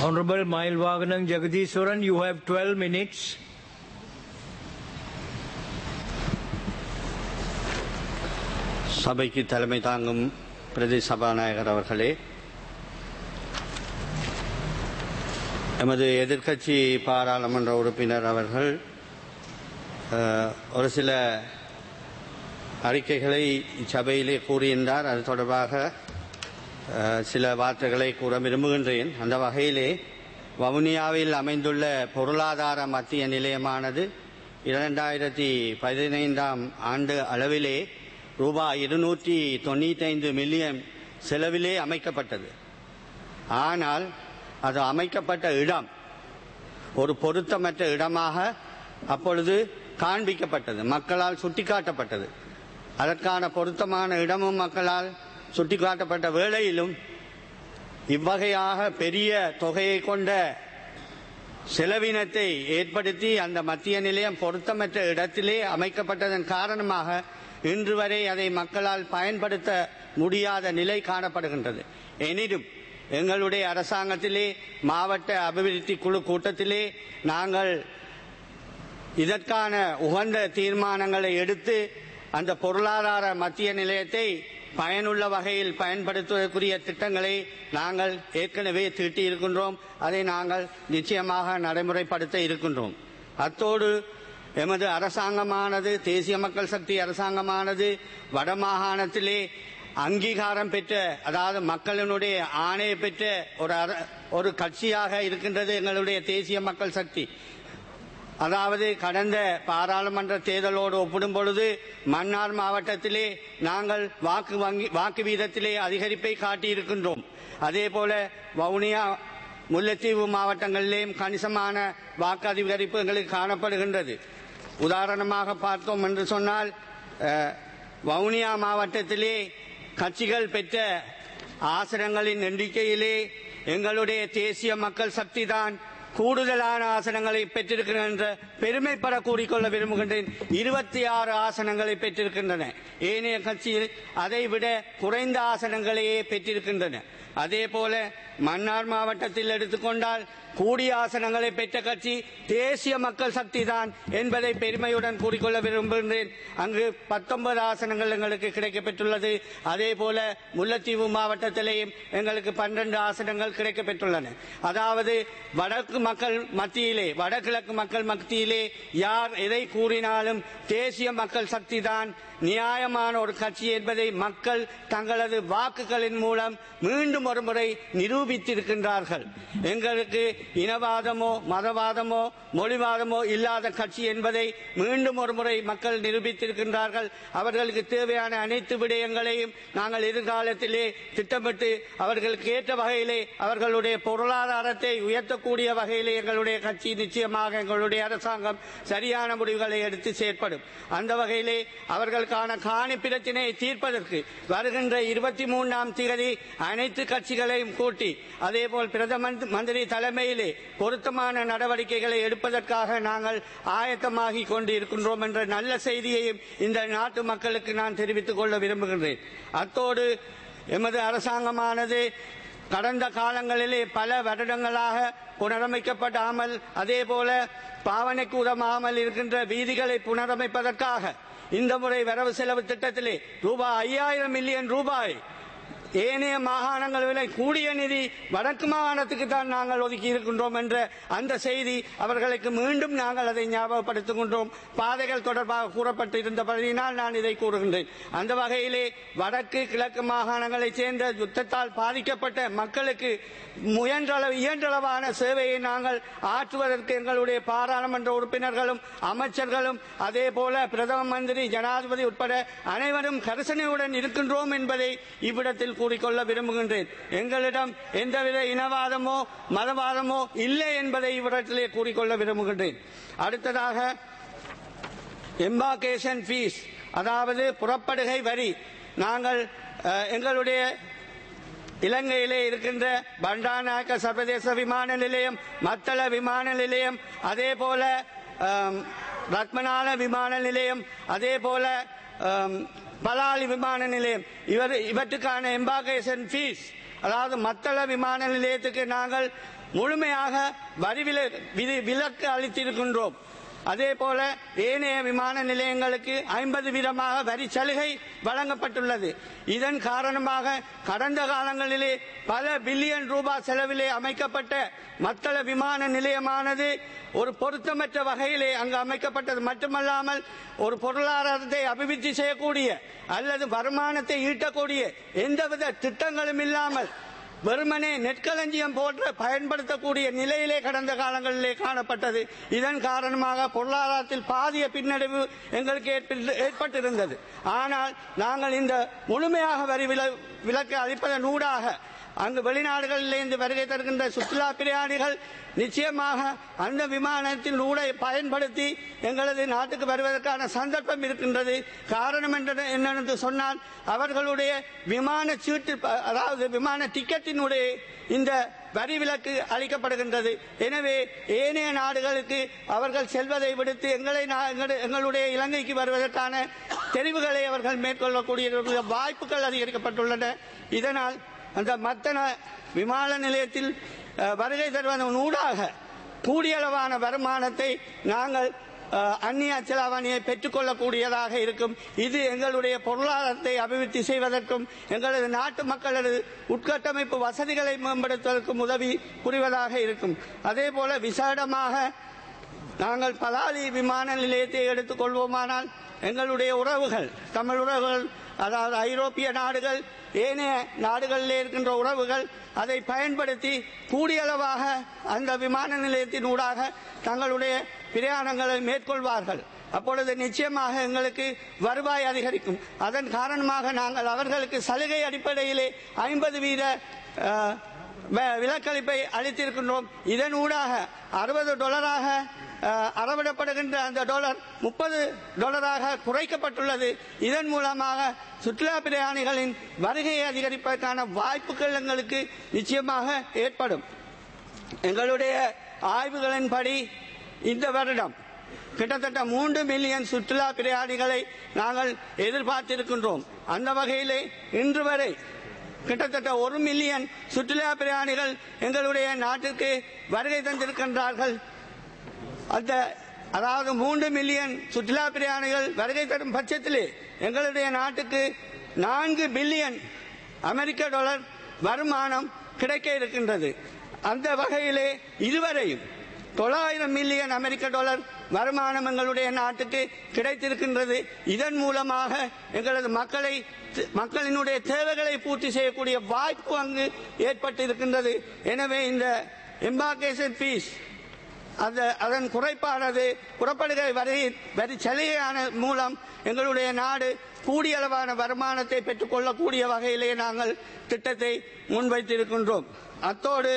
Honorable Mail Vaganam Jagadiswaran, you have 12 minutes. சபைக்கு தலைமை தாங்கும் பிரதி சபாநாயகர் அவர்களே எமது எதிர்க்கட்சி பாராளுமன்ற உறுப்பினர் அவர்கள் அஹ், ஒரு சில அறிக்கைகளை இச்சபையிலே கூறியிருந்தார் அது தொடர்பாக அஹ், சில வார்த்தைகளை கூற விரும்புகின்றேன் அந்த வகையிலே வவுனியாவில் அமைந்துள்ள பொருளாதார மத்திய நிலையமானது இரண்டாயிரத்தி பதினைந்தாம் ஆண்டு அளவிலே ரூபாய் இருநூற்றி தொண்ணூத்தைந்து மில்லியன் செலவிலே அமைக்கப்பட்டது ஆனால் அது அமைக்கப்பட்ட இடம் ஒரு பொருத்தமற்ற இடமாக அப்பொழுது காண்பிக்கப்பட்டது மக்களால் சுட்டிக்காட்டப்பட்டது அதற்கான பொருத்தமான இடமும் மக்களால் சுட்டிக்காட்டப்பட்ட வேளையிலும் இவ்வகையாக பெரிய தொகையை கொண்ட செலவினத்தை ஏற்படுத்தி அந்த மத்திய நிலையம் பொருத்தமற்ற இடத்திலே அமைக்கப்பட்டதன் காரணமாக இன்று வரை அதை மக்களால் பயன்படுத்த முடியாத நிலை காணப்படுகின்றது எனினும் எங்களுடைய அரசாங்கத்திலே மாவட்ட அபிவிருத்தி குழு கூட்டத்திலே நாங்கள் இதற்கான உகந்த தீர்மானங்களை எடுத்து அந்த பொருளாதார மத்திய நிலையத்தை பயனுள்ள வகையில் பயன்படுத்துவதற்குரிய திட்டங்களை நாங்கள் ஏற்கனவே தீட்டி இருக்கின்றோம் அதை நாங்கள் நிச்சயமாக நடைமுறைப்படுத்த இருக்கின்றோம் அத்தோடு எமது அரசாங்கமானது தேசிய மக்கள் சக்தி அரசாங்கமானது வடமாகாணத்திலே அங்கீகாரம் பெற்ற அதாவது மக்களினுடைய ஆணையை பெற்ற ஒரு அர- ஒரு கட்சியாக இருக்கின்றது எங்களுடைய தேசிய மக்கள் சக்தி அதாவது கடந்த பாராளுமன்ற தேர்தலோடு ஒப்பிடும் பொழுது மன்னார் மாவட்டத்திலே நாங்கள் வாக்கு வங்கி வாக்கு வீதத்திலே அதிகரிப்பை காட்டியிருக்கின்றோம் அதே போல வவுனியா முல்லைத்தீவு மாவட்டங்களிலேயும் கணிசமான வாக்கு அதிகரிப்பு எங்களுக்கு காணப்படுகின்றது உதாரணமாக பார்த்தோம் என்று சொன்னால் அஹ், வவுனியா மாவட்டத்திலே கட்சிகள் பெற்ற ஆசனங்களின் எண்ணிக்கையிலே எங்களுடைய தேசிய மக்கள் சக்தி தான் கூடுதலான ஆசனங்களை பெற்றிருக்கின்றன என்ற பெருமைப்பட கூறிக்கொள்ள விரும்புகின்றேன் இருபத்தி ஆறு ஆசனங்களை பெற்றிருக்கின்றன ஏனைய கட்சியில் அதைவிட குறைந்த ஆசனங்களையே பெற்றிருக்கின்றன அதே போல மன்னார் மாவட்டத்தில் எடுத்துக்கொண்டால் கூடிய ஆசனங்களை பெற்ற கட்சி தேசிய மக்கள் சக்தி தான் என்பதை பெருமையுடன் கூறிக்கொள்ள விரும்புகின்றேன் அங்கு பத்தொன்பது ஆசனங்கள் எங்களுக்கு கிடைக்கப்பெற்றுள்ளது அதே போல முல்லைத்தீவு மாவட்டத்திலேயும் எங்களுக்கு பன்னிரண்டு ஆசனங்கள் கிடைக்கப்பெற்றுள்ளன அதாவது வடக்கு மக்கள் மத்தியிலே வடகிழக்கு மக்கள் மத்தியிலே யார் எதை கூறினாலும் தேசிய மக்கள் சக்தி தான் நியாயமான ஒரு கட்சி என்பதை மக்கள் தங்களது வாக்குகளின் மூலம் மீண்டும் ஒரு முறை நிரூபித்திருக்கின்றார்கள் எங்களுக்கு இனவாதமோ மதவாதமோ மொழிவாதமோ இல்லாத கட்சி என்பதை மீண்டும் ஒரு முறை மக்கள் நிரூபித்திருக்கின்றார்கள் அவர்களுக்கு தேவையான அனைத்து விடயங்களையும் நாங்கள் எதிர்காலத்திலே திட்டமிட்டு அவர்களுக்கு ஏற்ற வகையிலே அவர்களுடைய பொருளாதாரத்தை உயர்த்தக்கூடிய வகையிலே எங்களுடைய கட்சி நிச்சயமாக எங்களுடைய அரசாங்கம் சரியான முடிவுகளை எடுத்து செயற்படும் அந்த வகையிலே அவர்களுக்கான காணி பிரச்சினையை தீர்ப்பதற்கு வருகின்ற இருபத்தி மூன்றாம் தேதி அனைத்து கட்சிகளையும் கூட்டி அதேபோல் பிரதம மந்திரி தலைமையிலே பொருத்தமான நடவடிக்கைகளை எடுப்பதற்காக நாங்கள் ஆயத்தமாகி கொண்டு இருக்கின்றோம் என்ற நல்ல செய்தியையும் இந்த நாட்டு மக்களுக்கு நான் தெரிவித்துக் கொள்ள விரும்புகின்றேன் அத்தோடு எமது அரசாங்கமானது கடந்த காலங்களிலே பல வருடங்களாக புனரமைக்கப்படாமல் அதே போல பாவனைக்கு உதவாமல் இருக்கின்ற வீதிகளை புனரமைப்பதற்காக இந்த முறை வரவு செலவு திட்டத்திலே ரூபாய் ஐயாயிரம் மில்லியன் ரூபாய் ஏனைய மாகாணங்கள் விலை கூடிய நிதி வடக்கு மாகாணத்துக்கு தான் நாங்கள் ஒதுக்கி இருக்கின்றோம் என்ற அந்த செய்தி அவர்களுக்கு மீண்டும் நாங்கள் அதை ஞாபகப்படுத்துகின்றோம் பாதைகள் தொடர்பாக கூறப்பட்டிருந்தபடியினால் நான் இதை கூறுகின்றேன் அந்த வகையிலே வடக்கு கிழக்கு மாகாணங்களைச் சேர்ந்த யுத்தத்தால் பாதிக்கப்பட்ட மக்களுக்கு முயன்றளவு இயன்றளவான சேவையை நாங்கள் ஆற்றுவதற்கு எங்களுடைய பாராளுமன்ற உறுப்பினர்களும் அமைச்சர்களும் அதே போல பிரதம மந்திரி ஜனாதிபதி உட்பட அனைவரும் கரிசனையுடன் இருக்கின்றோம் என்பதை இவ்விடத்தில் கூறிக்கொள்ள விரும்புகின்றேன் எங்களிடம் எந்தவித இனவாதமோ மதவாதமோ இல்லை என்பதை இவ்விடத்திலே கூறிக்கொள்ள விரும்புகின்றேன் அடுத்ததாக எம்பாகேஷன் ஃபீஸ் அதாவது புறப்படுகை வரி நாங்கள் அஹ், எங்களுடைய இலங்கையிலே இருக்கின்ற பண்டாநாயக்க சர்வதேச விமான நிலையம் மத்தள விமான நிலையம் அதே போல ஆம், ரத்மனால விமான நிலையம் அதே போல ஆம், பலாலி விமான நிலையம் இவர் இவற்றுக்கான எம்பாகேஷன் ஃபீஸ் அதாவது மத்தள விமான நிலையத்துக்கு நாங்கள் முழுமையாக வரி வில- விதி- விலக்கு அளித்திருக்கின்றோம் அதே போல ஏனைய விமான நிலையங்களுக்கு ஐம்பது வீதமாக வரி சலுகை வழங்கப்பட்டுள்ளது இதன் காரணமாக கடந்த காலங்களிலே பல பில்லியன் ரூபாய் செலவிலே அமைக்கப்பட்ட மத்தள விமான நிலையமானது ஒரு பொருத்தமற்ற வகையிலே அங்கு அமைக்கப்பட்டது மட்டுமல்லாமல் ஒரு பொருளாதாரத்தை அபிவிருத்தி செய்யக்கூடிய அல்லது வருமானத்தை ஈட்டக்கூடிய எந்தவித திட்டங்களும் இல்லாமல் வெறுமனே நெற்களஞ்சியம் போன்ற பயன்படுத்தக்கூடிய நிலையிலே கடந்த காலங்களிலே காணப்பட்டது இதன் காரணமாக பொருளாதாரத்தில் பாதிய பின்னடைவு எங்களுக்கு ஏற்பட்டு- ஏற்பட்டிருந்தது ஆனால் நாங்கள் இந்த முழுமையாக வரி வில- விலக்கு அளிப்பதன் ஊடாக அங்கு வெளிநாடுகளிலிருந்து வருகை தருகின்ற சுற்றுலா பிரயாணிகள் நிச்சயமாக அந்த விமானத்தின் ஊடை பயன்படுத்தி எங்களது நாட்டுக்கு வருவதற்கான சந்தர்ப்பம் இருக்கின்றது காரணம் என்ன- என்னென்று சொன்னால் அவர்களுடைய விமான சீட்டு ப- அதாவது விமான டிக்கெட்டினுடைய இந்த வரி விலக்கு அளிக்கப்படுகின்றது எனவே ஏனைய நாடுகளுக்கு அவர்கள் செல்வதை விடுத்து எங்களை நா- எங்களு- எங்களுடைய இலங்கைக்கு வருவதற்கான தெரிவுகளை அவர்கள் மேற்கொள்ளக்கூடிய வாய்ப்புகள் அதிகரிக்கப்பட்டுள்ளன இதனால் அந்த மத்தன விமான நிலையத்தில் அஹ், வருகை தருவதன் ஊடாக கூடியளவான வருமானத்தை நாங்கள் அஹ், அந்நிய செலாவணியை பெற்றுக்கொள்ளக்கூடியதாக இருக்கும் இது எங்களுடைய பொருளாதாரத்தை அபிவிருத்தி செய்வதற்கும் எங்களது நாட்டு மக்களது உட்கட்டமைப்பு வசதிகளை மேம்படுத்துவதற்கும் உதவி புரிவதாக இருக்கும் அதே போல விசேடமாக நாங்கள் பலாலி விமான நிலையத்தை எடுத்துக் கொள்வோமானால் எங்களுடைய உறவுகள் தமிழ் உறவுகள் அதாவது ஐரோப்பிய நாடுகள் ஏனைய நாடுகளில் இருக்கின்ற உறவுகள் அதை பயன்படுத்தி கூடியளவாக அந்த விமான நிலையத்தின் ஊடாக தங்களுடைய பிரயாணங்களை மேற்கொள்வார்கள் அப்பொழுது நிச்சயமாக எங்களுக்கு வருவாய் அதிகரிக்கும் அதன் காரணமாக நாங்கள் அவர்களுக்கு சலுகை அடிப்படையிலே ஐம்பது வீத அஹ், வ- விலக்களிப்பை அளித்திருக்கின்றோம் இதன் ஊடாக அறுபது டாலராக அஹ், அறவிடப்படுகின்ற அந்த டாலர் முப்பது டாலராக குறைக்கப்பட்டுள்ளது இதன் மூலமாக சுற்றுலா பிரயாணிகளின் வருகையை அதிகரிப்பதற்கான வாய்ப்புகள் எங்களுக்கு நிச்சயமாக ஏற்படும் எங்களுடைய ஆய்வுகளின்படி இந்த வருடம் கிட்டத்தட்ட மூன்று மில்லியன் சுற்றுலா பிரயாணிகளை நாங்கள் எதிர்பார்த்திருக்கின்றோம் அந்த வகையிலே இன்று வரை கிட்டத்தட்ட ஒரு மில்லியன் சுற்றுலா பிரயாணிகள் எங்களுடைய நாட்டிற்கு வருகை தந்திருக்கின்றார்கள் அந்த அதாவது மூன்று மில்லியன் சுற்றுலா பிரயாணிகள் வருகை தரும் பட்சத்திலே எங்களுடைய நாட்டுக்கு நான்கு பில்லியன் அமெரிக்க டாலர் வருமானம் கிடைக்க இருக்கின்றது அந்த வகையிலே இதுவரையும் தொள்ளாயிரம் மில்லியன் அமெரிக்க டாலர் வருமானம் எங்களுடைய நாட்டுக்கு கிடைத்திருக்கின்றது இதன் மூலமாக எங்களது மக்களை மக்களினுடைய தேவைகளை பூர்த்தி செய்யக்கூடிய வாய்ப்பு அங்கு ஏற்பட்டிருக்கின்றது எனவே இந்த எம்பார்கேஷன் ஃபீஸ் அந்த அதன் குறைப்பானது புறப்படுகை வரி வரி சலுகையான மூலம் எங்களுடைய நாடு கூடிய அளவான வருமானத்தை பெற்றுக்கொள்ளக்கூடிய வகையிலே நாங்கள் திட்டத்தை முன்வைத்திருக்கின்றோம் அத்தோடு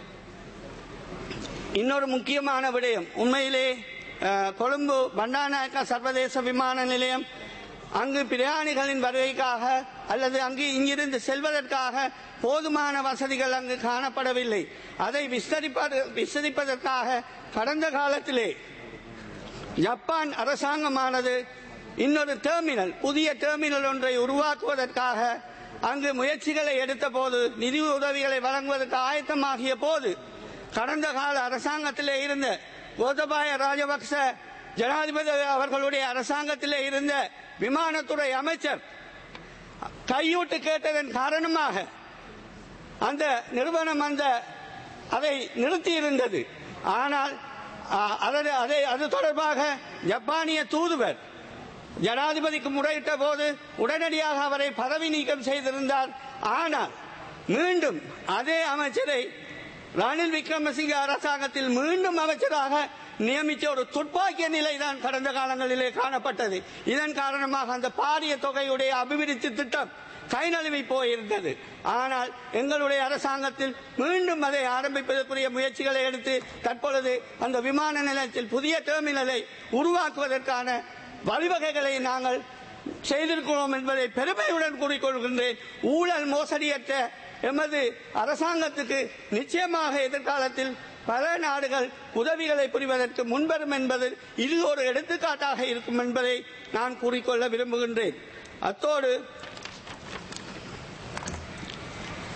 இன்னொரு முக்கியமான விடயம் உண்மையிலே அஹ், கொழும்பு பண்டாநாயக்கா சர்வதேச விமான நிலையம் அங்கு பிரயாணிகளின் வருகைக்காக அல்லது அங்கு இங்கிருந்து செல்வதற்காக போதுமான வசதிகள் அங்கு காணப்படவில்லை அதை விஸ்தரிப்பது விஸ்தரிப்பதற்காக கடந்த காலத்திலே ஜப்பான் அரசாங்கமானது இன்னொரு டெர்மினல் புதிய டெர்மினல் ஒன்றை உருவாக்குவதற்காக அங்கு முயற்சிகளை எடுத்த போது நிதி உதவிகளை வழங்குவதற்கு ஆயத்தமாகிய போது கடந்த கால அரசாங்கத்திலே இருந்த கோத்தபாய ராஜபக்ச ஜனாதிபதி அவர்களுடைய அரசாங்கத்திலே இருந்த விமானத்துறை அமைச்சர் கையூட்டு கேட்டதன் காரணமாக அந்த நிறுவனம் அந்த அதை நிறுத்தி இருந்தது ஆனால் ஆ, அதனை- அதை அது தொடர்பாக ஜப்பானிய தூதுவர் ஜனாதிபதிக்கு முறையிட்ட போது உடனடியாக அவரை பதவி நீக்கம் செய்திருந்தார் ஆனால் மீண்டும் அதே அமைச்சரை ரணில் விக்ரமசிங்க அரசாங்கத்தில் மீண்டும் அமைச்சராக நியமித்த ஒரு துப்பாக்கிய நிலைதான் கடந்த காலங்களிலே காணப்பட்டது இதன் காரணமாக அந்த பாரிய தொகையுடைய அபிவிருத்தி திட்டம் கை நழுவி போயிருந்தது ஆனால் எங்களுடைய அரசாங்கத்தில் மீண்டும் அதை ஆரம்பிப்பதற்குரிய முயற்சிகளை எடுத்து தற்பொழுது அந்த விமான நிலையத்தில் புதிய டெர்மினலை உருவாக்குவதற்கான வழிவகைகளை நாங்கள் செய்திருக்கிறோம் என்பதை பெருமையுடன் கூறிக்கொள்கின்றேன் ஊழல் மோசடியற்ற எமது அரசாங்கத்துக்கு நிச்சயமாக எதிர்காலத்தில் பல நாடுகள் உதவிகளை புரிவதற்கு முன்வரும் என்பது இது ஒரு எடுத்துக்காட்டாக இருக்கும் என்பதை நான் கூறிக்கொள்ள விரும்புகின்றேன் அத்தோடு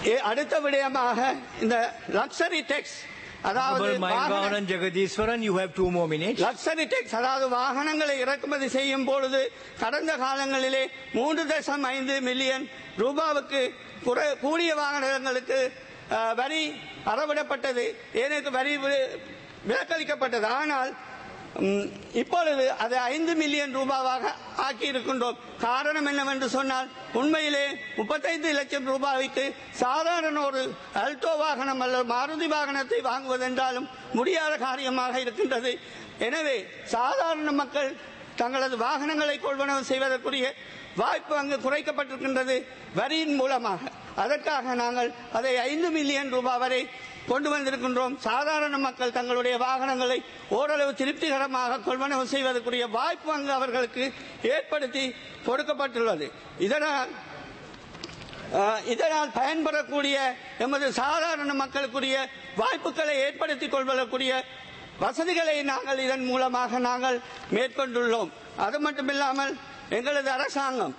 ஏ- அடுத்த விடயமாக இந்த லக்ஸரி டெக்ஸ் அதாவது Honorable வாகன- Mayagavan Jagadiswaran, you have two more minutes. Luxury tax அதாவது வாகனங்களை இறக்குமதி செய்யும் பொழுது கடந்த காலங்களிலே மூன்று தசம் ஐந்து மில்லியன் ரூபாவுக்கு குறை- கூடிய வாகனங்களுக்கு அஹ், வரி அறவிடப்பட்டது எனக்கு வரி வி- விலக்களிக்கப்பட்டது ஆனால் ம், இப்பொழுது அதை ஐந்து மில்லியன் ரூபாவாக ஆக்கி இருக்கின்றோம் காரணம் என்னவென்று சொன்னால் உண்மையிலே முப்பத்தைந்து லட்சம் ரூபாய்க்கு சாதாரண ஒரு அல்டோ வாகனம் அல்லது மாருதி வாகனத்தை வாங்குவதென்றாலும் முடியாத காரியமாக இருக்கின்றது எனவே சாதாரண மக்கள் தங்களது வாகனங்களை கொள்வனவு செய்வதற்குரிய வாய்ப்பு அங்கு குறைக்கப்பட்டிருக்கின்றது வரியின் மூலமாக அதற்காக நாங்கள் அதை ஐந்து மில்லியன் ரூபாய் வரை கொண்டு வந்திருக்கின்றோம் சாதாரண மக்கள் தங்களுடைய வாகனங்களை ஓரளவு திருப்திகரமாக கொள்வனவு செய்வதற்குரிய வாய்ப்பு அங்கு அவர்களுக்கு ஏற்படுத்தி கொடுக்கப்பட்டுள்ளது இதனால் அஹ், இதனால் பயன்படக்கூடிய எமது சாதாரண மக்களுக்குரிய வாய்ப்புகளை ஏற்படுத்திக் கொள்வதற்குரிய வசதிகளை நாங்கள் இதன் மூலமாக நாங்கள் மேற்கொண்டுள்ளோம் அது மட்டுமில்லாமல் எங்களது அரசாங்கம்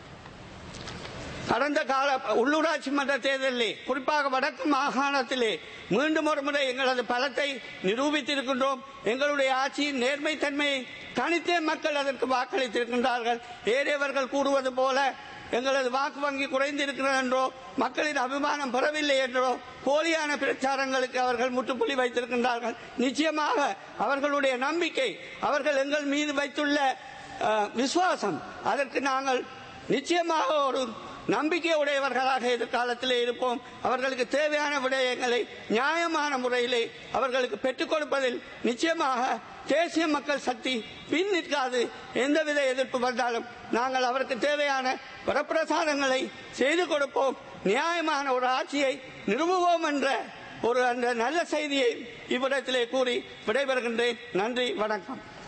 கடந்த கால உள்ளூராட்சி மன்ற தேர்தலிலே குறிப்பாக வடக்கு மாகாணத்திலே மீண்டும் ஒரு முறை எங்களது பலத்தை நிரூபித்திருக்கின்றோம் எங்களுடைய ஆட்சியின் நேர்மைத்தன்மையை தனித்தே மக்கள் அதற்கு வாக்களித்திருக்கின்றார்கள் ஏறியவர்கள் கூறுவது போல எங்களது வாக்கு வங்கி குறைந்திருக்கிறது என்றோ மக்களின் அபிமானம் பெறவில்லை என்றோ போலியான பிரச்சாரங்களுக்கு அவர்கள் முற்றுப்புள்ளி வைத்திருக்கின்றார்கள் நிச்சயமாக அவர்களுடைய நம்பிக்கை அவர்கள் எங்கள் மீது வைத்துள்ள அஹ், விசுவாசம் அதற்கு நாங்கள் நிச்சயமாக ஒரு நம்பிக்கை உடையவர்களாக எதிர்காலத்திலே இருப்போம் அவர்களுக்கு தேவையான விடயங்களை நியாயமான முறையிலே அவர்களுக்கு பெற்றுக் கொடுப்பதில் நிச்சயமாக தேசிய மக்கள் சக்தி பின் நிற்காது எந்தவித எதிர்ப்பு வந்தாலும் நாங்கள் அவருக்கு தேவையான வரப்பிரசாதங்களை செய்து கொடுப்போம் நியாயமான ஒரு ஆட்சியை நிறுவுவோம் என்ற ஒரு அந்த நல்ல செய்தியை இவ்விடத்திலே கூறி விடைபெறுகின்றேன் நன்றி வணக்கம்